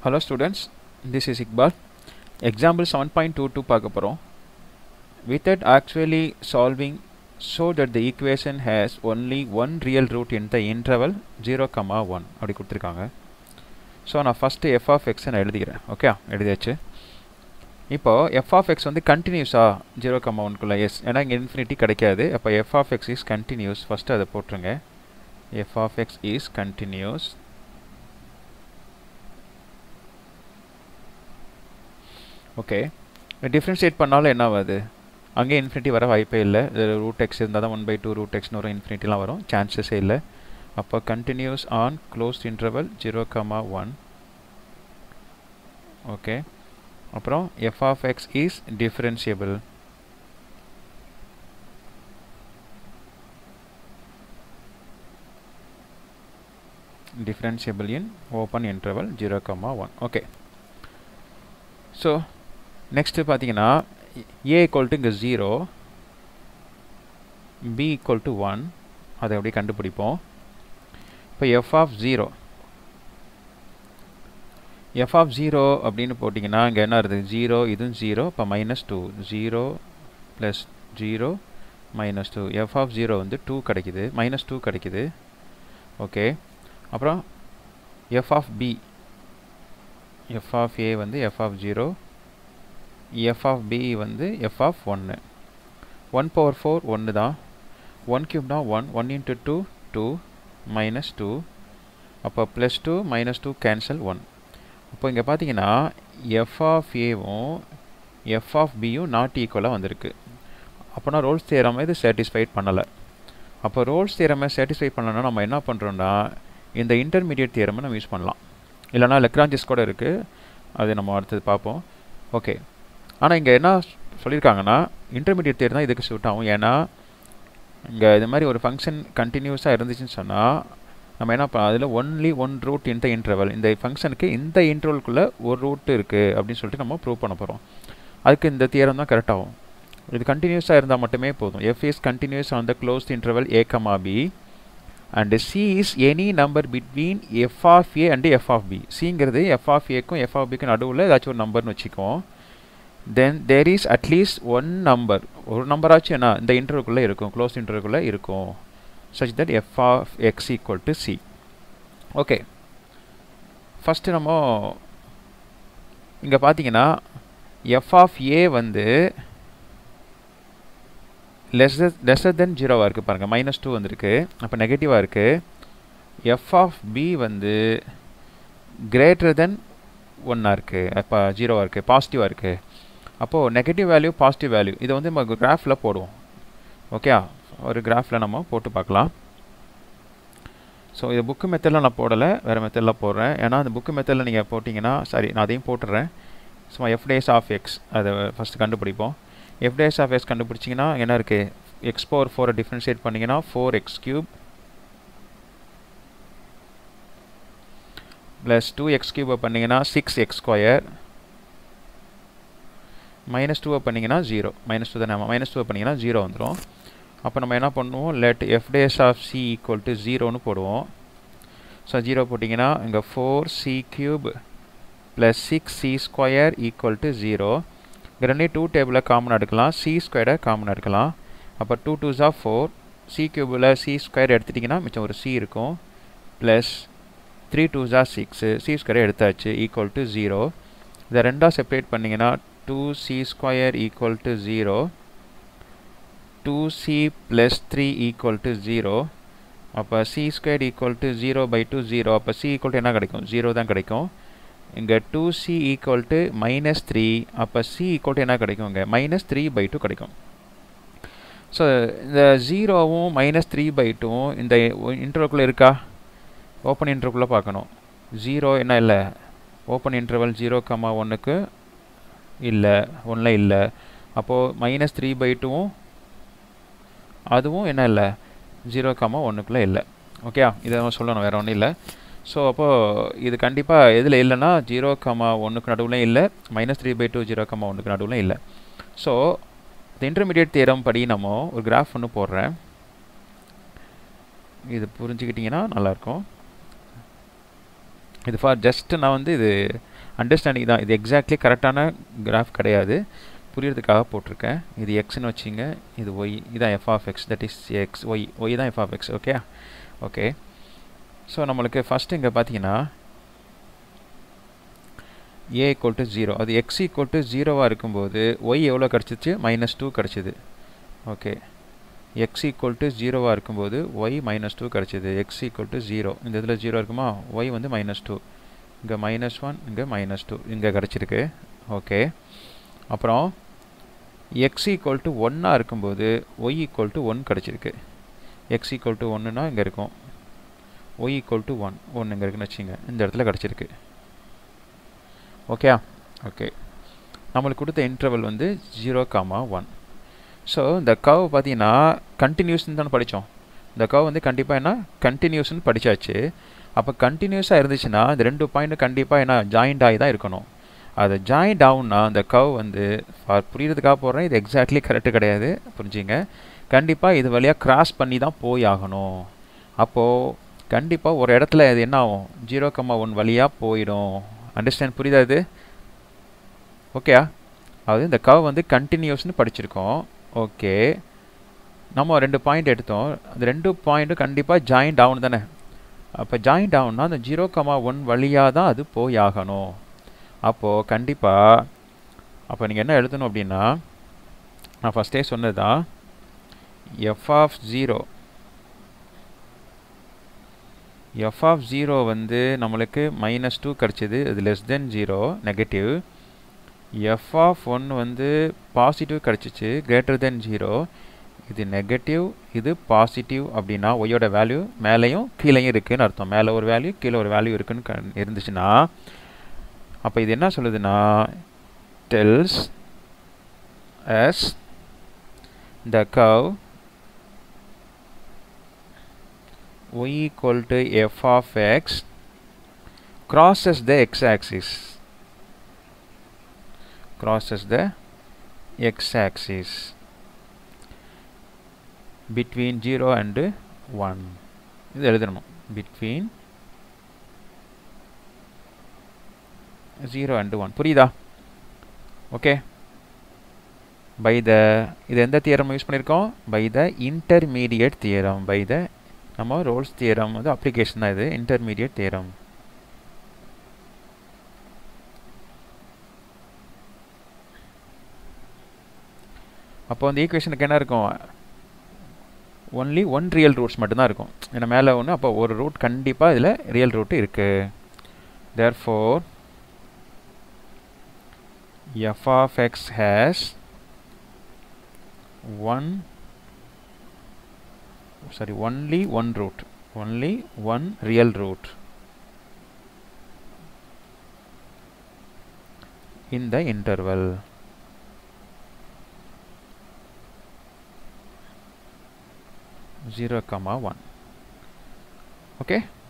Hello students, this is Iqbal. Example 7.22 பார்க்க போகிறோம் With it actually solving so that the equation has only one real root in the interval 0, 1 அப்படி கொடுத்துருக்காங்க so நான் first F of எக்ஸை நான் எழுதிக்கிறேன் okay எழுதியாச்சு இப்போ எஃப் ஆஃப் எக்ஸ் வந்து கண்டினியூஸா ஜீரோ கம்மா ஒன்குள்ளே எஸ் ஏன்னா இங்கே இன்ஃபினிட்டி கிடைக்காது அப்போ F of X is continuous first அதை போட்டுருங்க F of X is continuous okay differentiate பண்ணாலும் என்ன ஆகுது அங்கே இன்ஃபினிட்டி வர வாய்ப்பே இல்லை ரூட் எக்ஸ் இருந்தால் தான் ஒன் பை டூ ரூட் எக்ஸ்னு வரும் இன்ஃபினிட்டிலாம் வரும் சான்சஸே இல்லை அப்போ continuous on closed interval zero comma one okay அப்புறம் F of X is differentiable differentiable in open interval 0 comma 1 okay so next பார்த்தீங்கன்னா a equal to இங்கே 0 b equal to 1 அதை எப்படி கண்டுபிடிப்போம் இப்போ f of 0 f of 0 அப்படின்னு போட்டிங்கன்னா இங்கே என்ன வருது 0 இதுவும் 0 இப்போ minus two zero plus zero minus two F of zero வந்து டூ கிடைக்குது மைனஸ் டூ கிடைக்குது ஓகே அப்புறம் F of B F of A வந்து F of zero F of B வந்து எஃப் ஆஃப் ஒன்று ஒன் பவர் ஃபோர் ஒன்று தான் one கியூப்னா one one into two two minus two அப்போ plus two minus two cancel one அப்போ இங்கே பார்த்தீங்கன்னா எஃப் ஆஃப் ஏவும் எஃப் ஆஃப் பியும் நாட் ஈக்குவலாக வந்திருக்கு அப்போனா ரோல்ஸ் தேரமை இது சாட்டிஸ்ஃபைட் பண்ணலை அப்போ ரோல்ஸ் தியரமை சாட்டிஸ்ஃபை பண்ணலன்னா நம்ம என்ன பண்ணுறோன்னா இந்த இன்டர்மீடியட் தியரமை நம்ம யூஸ் பண்ணலாம் இல்லைனா லெக்ரான்ஜிஸ் கூட இருக்குது அது நம்ம அடுத்தது பார்ப்போம் ஓகே ஆனால் இங்கே என்ன சொல்லியிருக்காங்கன்னா இன்டர்மீடியட் தியர் தான் இதுக்கு சூட் ஆகும் ஏன்னா இங்கே இது மாதிரி ஒரு ஃபங்க்ஷன் கண்டினியூஸாக இருந்துச்சுன்னு சொன்னால் நம்ம என்ன பண்ண அதில் ஒன்லி ஒன் ரூட் இந்த இன்டர்வல் இந்த ஃபங்க்ஷனுக்கு இந்த இன்டர்வல்குள்ளே ஒரு ரூட் இருக்குது அப்படின்னு சொல்லிட்டு நம்ம ப்ரூவ் பண்ண போகிறோம் அதுக்கு இந்த தியரம் தான் கரெக்ட் ஆகும் இது கண்டினியூஸாக இருந்தால் மட்டுமே போதும் F is continuous on the closed interval A comma B and C is any number between F of A and F of B சிங்கிறது எஃப் ஆஃப் ஏக்கும் எஃப் ஆஃப் பிக்கும் நடுவில் ஏதாச்சும் ஒரு நம்பர்னு வச்சுக்கோம் then there is at least one number ஒரு நம்பராச்சும் என்ன இந்த இன்டர்வல்குள்ளே இருக்கும் க்ளோஸ் இன்டர்வல்குள்ளே இருக்கும் such that F of X equal to C okay first நம்ம இங்கே பார்த்தீங்கன்னா எஃப் ஆஃப் ஏ வந்து லெஸ்ஸர் லெஸ்ஸர் தென் ஜீரோவாக இருக்குது பாருங்கள் மைனஸ் டூ வந்திருக்கு அப்போ நெகட்டிவாக இருக்குது எஃப் ஆஃப் பி வந்து கிரேட்டர் தென் ஒன்னாக இருக்குது அப்போ ஜீரோவாக இருக்குது பாசிட்டிவாக இருக்குது அப்போது நெகட்டிவ் வேல்யூ பாசிட்டிவ் வேல்யூ இதை வந்து நம்ம கிராஃபில் போடுவோம் ஓகே ஒரு கிராஃபில் நம்ம போட்டு பார்க்கலாம் ஸோ இது புக்கு மெத்தடில் நான் போடலை வேறு மெத்தடில் போடுறேன் ஏன்னா அந்த புக்கு மெத்தடில் நீங்கள் போட்டிங்கன்னா சரி நான் அதையும் போட்டுடுறேன் சும்மா எஃப் டேஸ் ஆஃப் எக்ஸ் அதை ஃபஸ்ட்டு கண்டுபிடிப்போம் எஃப் டேஸ் ஆஃப் எக்ஸ் கண்டுபிடிச்சிங்கன்னா என்ன இருக்குது எக்ஸ் பவர் ஃபோரை டிஃப்ரென்ஷியேட் பண்ணிங்கன்னா four X cube plus two X கியூபை பண்ணிங்கன்னா சிக்ஸ் எக்ஸ் ஸ்கொயர் மைனஸ் டூவை பண்ணிங்கன்னா ஜீரோ மைனஸ் டூ தானே மைனஸ் டூவை பண்ணிங்கன்னா ஜீரோ வந்துடும் அப்போ நம்ம என்ன பண்ணுவோம் let F dash of C equal to ஜீரோன்னு போடுவோம் ஸோ ஜீரோ போட்டிங்கன்னா இங்கே four C cube plus six C square equal to zero ரெண்டே டூ டேபிளில் காமன் எடுக்கலாம் சி ஸ்கொயரை காமன் எடுக்கலாம் அப்போ டூ டூ ஜா ஃபோர் சி கியூபில் சி ஸ்கொயர் எடுத்துட்டிங்கன்னா மிச்சம் ஒரு சி இருக்கும் ப்ளஸ் த்ரீ டூ ஜா சிக்ஸு சி ஸ்கொயர் எடுத்தாச்சு ஈக்குவல் டு ஜீரோ இதை ரெண்டாக செப்பரேட் பண்ணிங்கன்னா two C square equal to zero two C plus three equal to zero அப்போ C square equal to zero by two zero அப்போ C equal to என்ன கிடைக்கும் zero தான் கிடைக்கும் இங்கே two C equal to minus three அப்போ C equal to என்ன கிடைக்கும் இங்கே மைனஸ் த்ரீ பை டூ கிடைக்கும் ஸோ இந்த ஜீரோவும் மைனஸ் த்ரீ பை டூவும் இந்த இன்டர்வல்குள்ளே இருக்கா ஓப்பன் இன்டர்வல்குள்ளே பார்க்கணும் ஜீரோ என்ன இல்லை ஓப்பன் இன்டர்வல் ஜீரோ கம்மா ஒன்றுக்கு இல்லை ஒன்றில் இல்லை அப்போது மைனஸ் த்ரீ பை டூவும் அதுவும் என்ன இல்லை ஜீரோ கம்மா ஒன்றுக்குள்ளே இல்லை ஓகே இதை நம்ம சொல்லணும் வேறு ஒன்றும் இல்லை ஸோ அப்போது இது கண்டிப்பாக எதில் இல்லைன்னா ஜீரோ கமா ஒன்றுக்கு நடுவில் இல்லை minus three by two zero comma ஒன்றுக்கு நடுவில் இல்லை ஸோ இந்த இன்டர்மீடியட் தியரம் படி நம்ம ஒரு கிராஃப் ஒன்று போடுறேன் இது புரிஞ்சுக்கிட்டிங்கன்னா நல்லாயிருக்கும் இது ஃபார் ஜஸ்ட் நான் வந்து இது அண்டர்ஸ்டாண்டிங் தான் இது எக்ஸாக்ட்லி கரெக்டான கிராஃப் கிடையாது புரியறதுக்காக போட்டிருக்கேன் இது எக்ஸ்னு வச்சிங்க இது ஒய் இதான் f of x that is x y y தான் f of x okay okay so நம்மளுக்கு ஃபஸ்ட்டு இங்கே பார்த்தீங்கன்னா ஏ ஈக்குவல் டு ஜீரோ அது எக்ஸ் ஈக்குவல் டு ஜீரோவாக இருக்கும்போது ஒய் எவ்வளோ கிடச்சிச்சு மைனஸ் டூ கிடச்சிது ஓகே எக்ஸ் ஈக்குவல் டு ஜீரோவாக இருக்கும்போது ஒய் மைனஸ் டூ கிடச்சிது எக்ஸ் ஈக்குவல் டு ஜீரோ இந்த இதில் ஜீரோ இருக்குமா ஒய் வந்து மைனஸ் டூ இங்கே மைனஸ் ஒன் இங்கே மைனஸ் டூ இங்கே கிடச்சிருக்கு ஓகே அப்புறம் எக்ஸ் ஈக்குவல் டு ஒன்னாக இருக்கும்போது ஒய் ஈக்குவல் டு ஒன் கிடச்சிருக்கு எக்ஸ் ஈக்குவல் டு ஒன்றுனா இங்கே இருக்கும் ஒய் ஈக்குவல் டு ஒன் ஒன்று இங்கே இருக்குன்னு வச்சுங்க இந்த இடத்துல கிடச்சிருக்கு ஓகே ஓகே நம்மளுக்கு கொடுத்த இன்டர்வல் வந்து ஜீரோ காமா ஒன் ஸோ இந்த கவ் பார்த்தீங்கன்னா கண்டினியூஸ்னு தானே படித்தோம் இந்த கவ் வந்து கண்டிப்பாக என்ன கண்டினியூஸ்னு படித்தாச்சு அப்போ கண்டினியூஸாக இருந்துச்சுன்னா இந்த ரெண்டு பாயிண்ட்டு கண்டிப்பாக என்ன ஜாயிண்ட் ஆகி தான் இருக்கணும் அது ஜாயிண்ட் ஆகும்னா அந்த கவ் வந்து ஃபார் புரியுறதுக்காக போடுறேன் இது எக்ஸாக்ட்லி கரெக்டு கிடையாது புரிஞ்சுங்க கண்டிப்பாக இது வழியாக கிராஸ் பண்ணி தான் போய் ஆகணும் அப்போது கண்டிப்பாக ஒரு இடத்துல இது என்ன ஆகும் ஜீரோ கம்மா ஒன் வழியாக போயிடும் அண்டர்ஸ்டாண்ட் புரியுதா இது ஓகே அதாவது இந்த கவ் வந்து கண்டினியூஸ்னு படிச்சிருக்கோம் ஓகே நம்ம ரெண்டு பாயிண்ட் எடுத்தோம் அந்த ரெண்டு பாயிண்ட்டும் கண்டிப்பாக ஜாயிண்ட் ஆகணும் தானே அப்போ ஜாயிண்ட் ஆகணும்னா அந்த ஜீரோ கமா ஒன் வழியாக தான் அது போய் ஆகணும் அப்போது கண்டிப்பாக அப்போ நீங்கள் என்ன எழுதணும் அப்படின்னா நான் ஃபஸ்ட்டே சொன்னது தான் f of zero F of zero வந்து நம்மளுக்கு மைனஸ் டூ கிடச்சிது இது less than zero negative f of one வந்து பாசிட்டிவ் கிடச்சிச்சு கிரேட்டர் தென் ஜீரோ இது நெகட்டிவ் இது பாசிட்டிவ் அப்படின்னா ஒய்யோட வேல்யூ மேலேயும் கீழேயும் இருக்குதுன்னு அர்த்தம் மேலே ஒரு வேல்யூ கீழே ஒரு வேல்யூ இருக்குன்னு இருந்துச்சுன்னா அப்போ இது என்ன சொல்லுதுன்னா tells us the curve y equal to f of x crosses the x-axis crosses the x-axis between 0 and 1 இது எழுதணும் between 0 and 1 புரியுதா ஓகே பை த இது எந்த தியரம் யூஸ் பண்ணியிருக்கோம் by the intermediate theorem by the நம்ம Rolle's theorem வந்து application தான் இது இன்டர்மீடியட் தியரம் அப்போ அந்த ஈக்குவேஷனுக்கு என்ன இருக்கும் ஒன்லி ஒன் ரியல் ரூட்ஸ் மட்டும்தான் இருக்கும் ஏன்னா மேலே ஒன்று அப்போ ஒரு ரூட் கண்டிப்பாக இதில் ரியல் ரூட்டு இருக்குது therefore f of x has one sorry only one root only one real root in the interval zero comma one okay